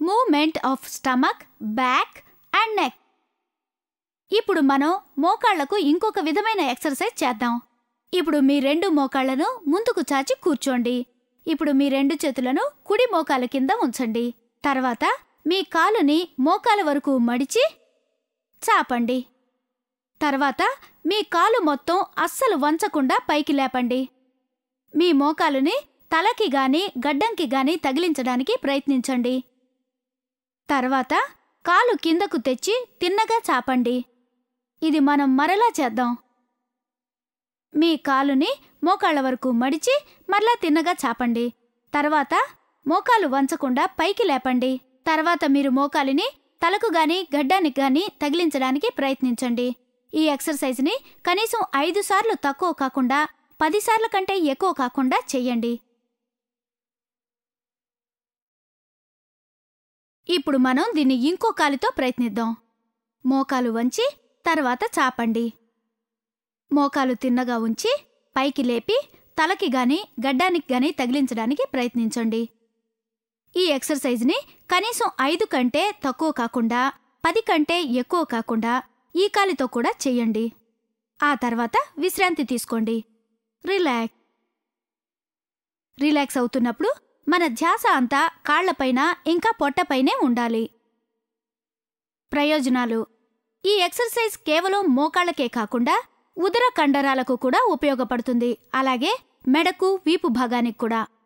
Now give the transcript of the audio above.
moment of stomach back and neck ఇప్పుడు మనం మోకాళ్లకు ఇంకొక విధమైన ఎక్సర్సైజ్ చేద్దాం ఇప్పుడు మీ రెండు మోకాళ్లను ముందుకు చాచి కూర్చోండి ఇప్పుడు మీ రెండు చేతులను కుడి మోకాల కింద ఉంచండి తర్వాత మీ కాలుని మోకాల వరకు మడిచి చాపండి తర్వాత మీ కాలు మొత్తం అస్సలు వంచకుండా పైకి లేపండి మీ మోకాలుని తలకి గాని గడ్డంకి గాని తగిలించడానికి ప్రయత్నించండి తర్వాత కాలు కిందకు తెచ్చి తిన్నగా చాపండి ఇది మనం మరలా చేద్దాం మీ కాలుని మోకాళ్ళ వరకు మడిచి మరలా తిన్నగా చాపండి తర్వాత మోకాలు వంచకుండా పైకి లేపండి తర్వాత మీరు మోకాలిని తలకు గాని గడ్డానికి గాని తగిలించడానికి ప్రయత్నించండి ఈ ఎక్సర్సైజ్ని కనీసం ఐదు సార్లు తక్కువ కాకుండా పది సార్ల కంటే ఎక్కువ కాకుండా చెయ్యండి ఇప్పుడు మనం దీన్ని ఇంకో కాలితో ప్రయత్నిద్దాం మోకాలు వంచి తర్వాత చాపండి మోకాలు తిన్నగా ఉంచి పైకి లేపి తలకి గాని గడ్డానికి గాని తగిలించడానికి ప్రయత్నించండి ఈ ఎక్సర్సైజ్ని కనీసం ఐదు కంటే తక్కువ కాకుండా పది కంటే ఎక్కువ కాకుండా ఈ కాలితో కూడా చెయ్యండి ఆ తర్వాత విశ్రాంతి తీసుకోండి రిలాక్స్ రిలాక్స్ అవుతున్నప్పుడు మన ధ్యాస అంతా కాళ్లపైన ఇంకా పొట్టపైనే ఉండాలి ప్రయోజనాలు ఈ ఎక్సర్సైజ్ కేవలం మోకాళ్ళకే కాకుండా ఉదర కండరాలకు కూడా ఉపయోగపడుతుంది అలాగే మెడకు వీపు భాగానికి కూడా